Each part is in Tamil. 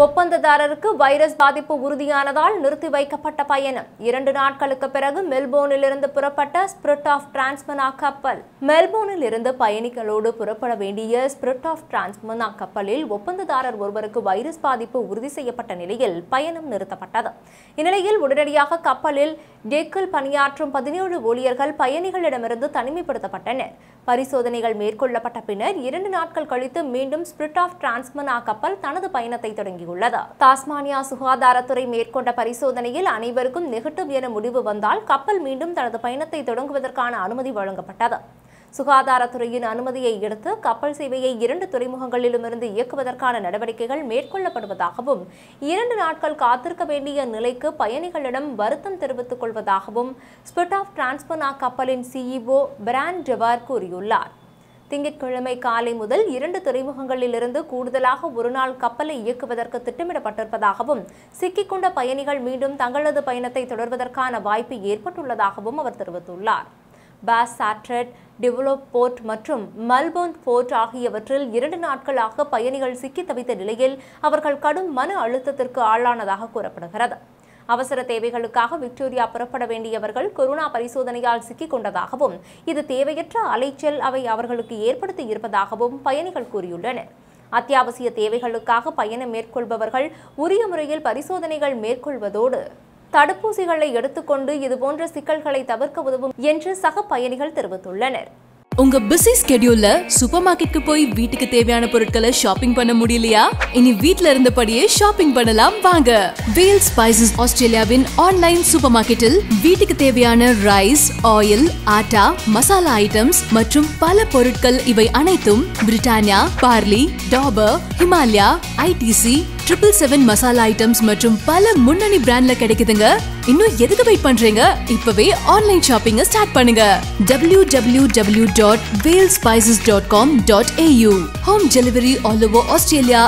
ஒப்பந்ததாரருக்கு வைரஸ் பாதிப்பு உறுதியானதால் நிறுத்தி வைக்கப்பட்ட பயணம் இரண்டு நாட்களுக்கு பிறகு மெல்போர்னில் இருந்து புறப்பட்ட ஸ்பிரிட் ஆஃப் டிரான்ஸ்மனா கப்பல் மெல்போர்னில் இருந்து பயணிகளோடு புறப்பட வேண்டிய ஸ்பிரிட் ஆஃப் டிரான்ஸ்மனா கப்பலில் ஒப்பந்ததாரர் ஒருவருக்கு வைரஸ் பாதிப்பு உறுதி செய்யப்பட்ட நிலையில் பயணம் நிறுத்தப்பட்டது இந்நிலையில் உடனடியாக கப்பலில் டெக்கில் பணியாற்றும் பதினேழு ஊழியர்கள் பயணிகளிடமிருந்து தனிமைப்படுத்தப்பட்டனர் பரிசோதனைகள் மேற்கொள்ளப்பட்ட பின்னர் இரண்டு நாட்கள் கழித்து மீண்டும் ஸ்பிரிட் ஆஃப் டிரான்ஸ்மனா கப்பல் தனது பயணத்தை தொடங்கியுள்ளது டாஸ்மானியா சுகாதாரத்துறை மேற்கொண்ட பரிசோதனையில் அனைவருக்கும் நெகட்டிவ் என முடிவு வந்தால் கப்பல் மீண்டும் தனது பயணத்தை தொடங்குவதற்கான அனுமதி வழங்கப்பட்டது சுகாதாரத்துறையின் அனுமதியை அடுத்து கப்பல் சேவையை இரண்டு துறைமுகங்களிலுமிருந்து இயக்குவதற்கான நடவடிக்கைகள் மேற்கொள்ளப்படுவதாகவும் இரண்டு நாட்கள் காத்திருக்க வேண்டிய நிலைக்கு பயணிகளிடம் வருத்தம் தெரிவித்துக் கொள்வதாகவும் ஸ்பிட் ஆஃப் டிரான்ஸ்பனா கப்பலின் சிஇஓ பிராண்ட் ஜவார் கூறியுள்ளார் திங்கட்கிழமை காலை முதல் இரண்டு துறைமுகங்களிலிருந்து கூடுதலாக ஒரு நாள் கப்பலை இயக்குவதற்கு திட்டமிடப்பட்டிருப்பதாகவும் சிக்கிக்கொண்ட பயணிகள் மீண்டும் தங்களது பயணத்தை தொடர்வதற்கான வாய்ப்பு ஏற்பட்டுள்ளதாகவும் அவர் தெரிவித்துள்ளார் பாஸ் சாட்ரட் டெவலப் போர்ட் மற்றும் மெல்போர்ன் போர்ட் ஆகியவற்றில் இரண்டு நாட்களாக பயணிகள் சிக்கி தவித்த நிலையில் அவர்கள் கடும் மன அழுத்தத்திற்கு ஆளானதாக கூறப்படுகிறது அவசர தேவைகளுக்காக விக்டோரியா புறப்பட வேண்டியவர்கள் கொரோனா பரிசோதனையால் சிக்கிக் கொண்டதாகவும் இது தேவையற்ற அலைச்சல் அவை அவர்களுக்கு ஏற்படுத்தி இருப்பதாகவும் பயணிகள் கூறியுள்ளனர் அத்தியாவசிய தேவைகளுக்காக பயணம் மேற்கொள்பவர்கள் உரிய முறையில் பரிசோதனைகள் மேற்கொள்வதோடு தடுப்பூசிகளை எடுத்துக்கொண்டு இதுபோன்ற சிக்கல்களை தவிர்க்க உதவும் என்று சக பயணிகள் தெரிவித்துள்ளனர் உங்க பிஸி ஸ்கெடியூல்ல சூப்பர் மார்க்கெட்க்கு போய் வீட்டுக்கு தேவையான பொருட்களை ஷாப்பிங் பண்ண முடியலையா இனி வீட்ல இருந்தபடியே ஷாப்பிங் பண்ணலாம் வாங்க வேல் ஸ்பைசஸ் ஆஸ்திரேலியாவின் ஆன்லைன் சூப்பர் மார்க்கெட்டில் வீட்டுக்கு தேவையான rice oil atta masala items மற்றும் பல பொருட்கள் இவை அனைத்தும் Britannia Parle Dabur Himalaya ITC triple seven masala items மற்றும் பல முன்னணி பிராண்ட்ல கிடைக்குதுங்க இன்னும் எதுக்கு வெயிட் பண்றீங்க இப்பவே ஆன்லைன் ஷாப்பிங்க ஸ்டார்ட் பண்ணுங்க W W W dot Vel spices dot com dot AU home delivery all over Australia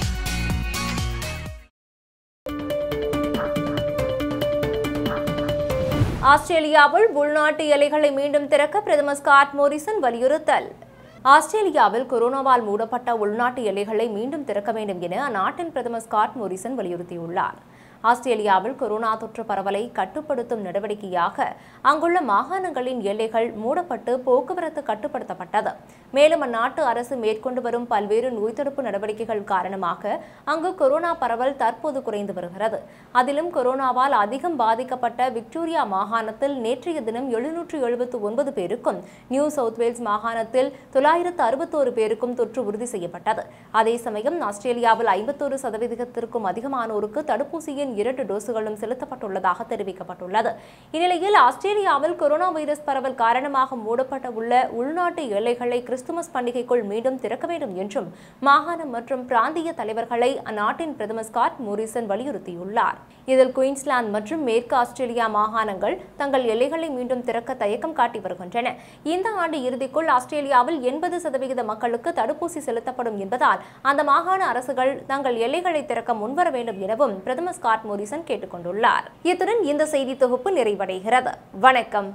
ஆஸ்திரேலியாவில் உள்நாட்டு எல்லைகளை மீண்டும் திறக்க பிரதமர் ஸ்காட் மோரிசன் வலியுறுத்தல் ஆஸ்திரேலியாவில் கொரோனாவால் மூடப்பட்ட உள்நாட்டு எல்லைகளை மீண்டும் திறக்க வேண்டும் என அந்நாட்டின் பிரதமர் ஸ்காட் மோரிசன் வலியுறுத்தியுள்ளார் ஆஸ்திரேலியாவில் கொரோனா தொற்று பரவலை கட்டுப்படுத்தும் நடவடிக்கையாக அங்குள்ள மாகாணங்களின் எல்லைகள் மூடப்பட்டு போக்குவரத்து கட்டுப்படுத்தப்பட்டது மேலும் அந்நாட்டு அரசு மேற்கொண்டு வரும் பல்வேறு நோய் தடுப்பு நடவடிக்கைகள் காரணமாக அங்கு கொரோனா பரவல் தற்போது குறைந்து வருகிறது அதிலும் கொரோனாவால் அதிகம் பாதிக்கப்பட்ட விக்டோரியா மாகாணத்தில் நேற்றைய தினம் எழுநூற்று எழுபத்து ஒன்பது பேருக்கும் நியூ சவுத் வேல்ஸ் மாகாணத்தில் தொள்ளாயிரத்து அறுபத்தோரு பேருக்கும் தொற்று உறுதி செய்யப்பட்டது அதே சமயம் ஆஸ்திரேலியாவில் ஐம்பத்தோரு சதவீதத்திற்கும் அதிகமானோருக்கு தடுப்பூசியின் இரண்டு டோஸுகளும் செலுத்தப்பட்டுள்ளதாக தெரிவிக்கப்பட்டுள்ளது இந்நிலையில் ஆஸ்திரேலியாவில் கொரோனா வைரஸ் பரவல் காரணமாக மூடப்பட்ட உள்ள உள்நாட்டு எல்லைகளை கிறிஸ்துமஸ் பண்டிகைக்குள் மீண்டும் திறக்க வேண்டும் என்றும் மாகாணம் மற்றும் பிராந்திய தலைவர்களை அந்நாட்டின் பிரதமர் ஸ்காட் மோரிசன் வலியுறுத்தியுள்ளார் இதில் குயின்ஸ்லாந்து மற்றும் மேற்கு ஆஸ்திரேலியா மாகாணங்கள் தங்கள் எல்லைகளை மீண்டும் திறக்க தயக்கம் காட்டி வருகின்றன இந்த ஆண்டு இறுதிக்குள் ஆஸ்திரேலியாவில் எண்பது சதவிகித மக்களுக்கு தடுப்பூசி செலுத்தப்படும் என்பதால் அந்த மாகாண அரசுகள் தங்கள் எல்லைகளை திறக்க முன்வர வேண்டும் எனவும் பிரதமர் ஸ்காட் மோரிசன் கேட்டுக்கொண்டுள்ளார் இத்துடன் இந்த செய்தி தொகுப்பு நிறைவடைகிறது வணக்கம்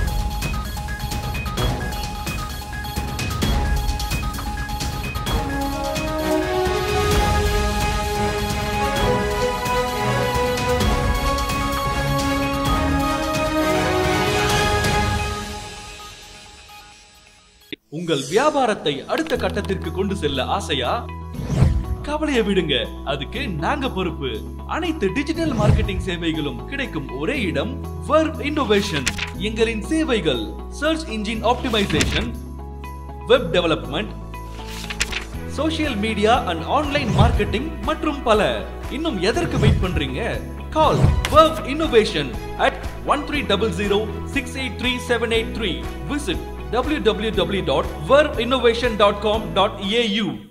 உங்கள் வியாபாரத்தை அடுத்த கட்டத்திற்கு கொண்டு செல்ல ஆசையா கவலையை விடுங்க அதுக்கு நாங்க பொறுப்பு அனைத்து டிஜிட்டல் மார்க்கெட்டிங் சேவைகளும் கிடைக்கும் ஒரே இடம் Verve இன்னோவேஷன் எங்களின் சேவைகள் search engine optimization web development social media and online marketing மற்றும் பல இன்னும் எதற்கு வெயிட் பண்றீங்க call Verve innovation at one three double zero six eight three seven eight three visit www.verveinnovation.com.au